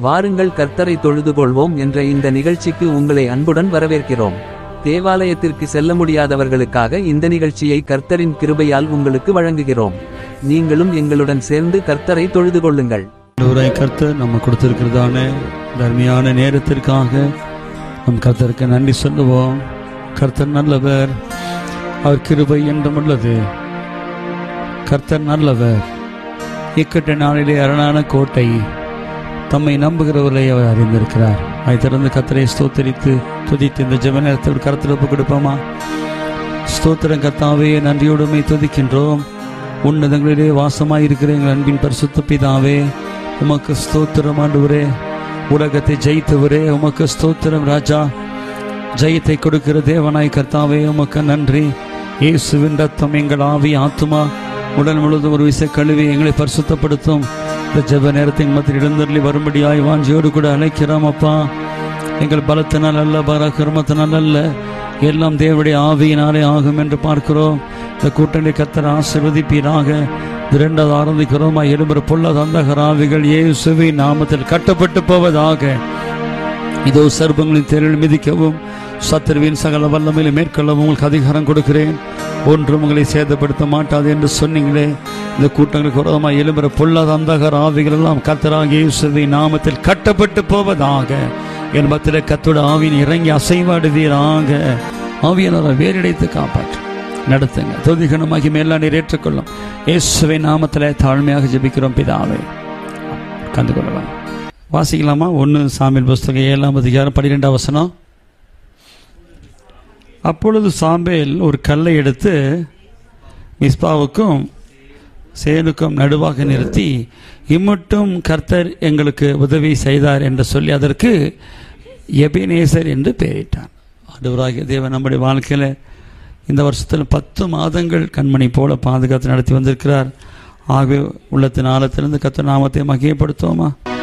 வாருங்கள் கர்த்தரை தொழுது கொள்வோம் என்ற இந்த நிகழ்ச்சிக்கு உங்களை அன்புடன் வரவேற்கிறோம் தேவாலயத்திற்கு செல்ல முடியாதவர்களுக்காக இந்த நிகழ்ச்சியை கர்த்தரின் கிருபையால் உங்களுக்கு வழங்குகிறோம் நீங்களும் எங்களுடன் சேர்ந்து கர்த்தரை தொழுது கொள்ளுங்கள் ஆண்டவராய் கர்த்தர் நம்ம கொடுத்திருக்கிறதான இந்த அருமையான நேரத்திற்காக நம் கர்த்தருக்கு நன்றி சொல்லுவோம் கர்த்தர் நல்லவர் அவர் கிருபை என்றும் உள்ளது கர்த்தர் நல்லவர் இக்கட்ட நாளிலே அரணான கோட்டை தம்மை நம்புகிறவர்களை அவர் அறிந்திருக்கிறார் அதை திறந்து கர்த்தரை ஸ்தோத்தரித்து துதித்து இந்த ஜெப நேரத்தில் கருத்தில் ஒப்பு கொடுப்போமா ஸ்தோத்திரம் கர்த்தாவே நன்றியோடுமை துதிக்கின்றோம் உன்னதங்களிலே வாசமாயிருக்கிற எங்கள் அன்பின் பரிசுத்த பிதாவே உமக்கு ஸ்தோத்திரம் ஆண்டவரே உலகத்தை ஜெயித்தவரே உமக்கு ஸ்தோத்திரம் ராஜா ஜெயத்தை கொடுக்கிற தேவனாய் கர்த்தாவே உமக்கு நன்றி இயேசுவின் ரத்தம் எங்கள் ஆவி ஆத்துமா உடல் முழுவதும் ஒரு விசை கழுவி எங்களை பரிசுத்தப்படுத்தும் இந்த ஜெப நேரத்தின் மத்தியில் எழுந்தருளி வரும்படியாய் வாஞ்சியோடு கூட அழைக்கிறோம் அப்பா எங்கள் பலத்தினால் அல்ல பராக்கிரமத்தினால் அல்ல எல்லாம் தேவனுடைய ஆவியினாலே ஆகும் என்று பார்க்கிறோம் இந்த கூட்டணி கத்தர் ஆசிர்வதிப்பீராக இரண்டாவது ஆரம்பிக்கிறோமா எழும்புற பொல்லாத அந்தகர ஆவிகள் இயேசுவி நாமத்தில் கட்டப்பட்டு போவதாக இதோ சர்ப்பங்களின் தேரில் மிதிக்கவும் சத்துருவின் சகல வல்லமையில மேற்கொள்ளவும் உங்களுக்கு அதிகாரம் கொடுக்கிறேன் ஒன்றும் உங்களை சேதப்படுத்த மாட்டாது என்று சொன்னீங்களே இந்த கூட்டங்களுக்கு விரோதமாக எழும்புற பொல்லாத அந்தகர ஆவிகள் எல்லாம் கத்தராக இயேசுவி நாமத்தில் கட்டப்பட்டு போவதாக என் மத்தியில் கத்தோட ஆவியின் இறங்கி அசைவாடுவீராக ஆவியானவரை வேறிடைத்து காப்பாற்று நடத்துங்க தொதிகணமாகி மேலாம் நீர் ஏற்றுக்கொள்ளும் இயேசுவை நாமத்தில் தாழ்மையாக ஜெபிக்கிறோம் பிதாவே கந்து கொள்ளலாம் வாசிக்கலாமா ஒன்று சாமியல் புஸ்தகம் ஏழாம் அதிகாரம் பன்னிரெண்டாம் வசனம் அப்பொழுது சாம்பேல் ஒரு கல்லை எடுத்து மிஸ்பாவுக்கும் சேனுக்கும் நடுவாக நிறுத்தி இம்மட்டும் கர்த்தர் எங்களுக்கு உதவி செய்தார் என்று சொல்லி அதற்கு எபினேசர் என்று பெயரிட்டார் ஆண்டவராகிய தேவன் நம்முடைய வாழ்க்கையில் இந்த வருஷத்தில் பத்து மாதங்கள் கண்மணி போல பாதுகாத்து நடத்தி வந்திருக்கிறார் ஆகவே உள்ளத்தின் ஆழத்திலிருந்து கத்த நாமத்தை மகியப்படுத்துவோமா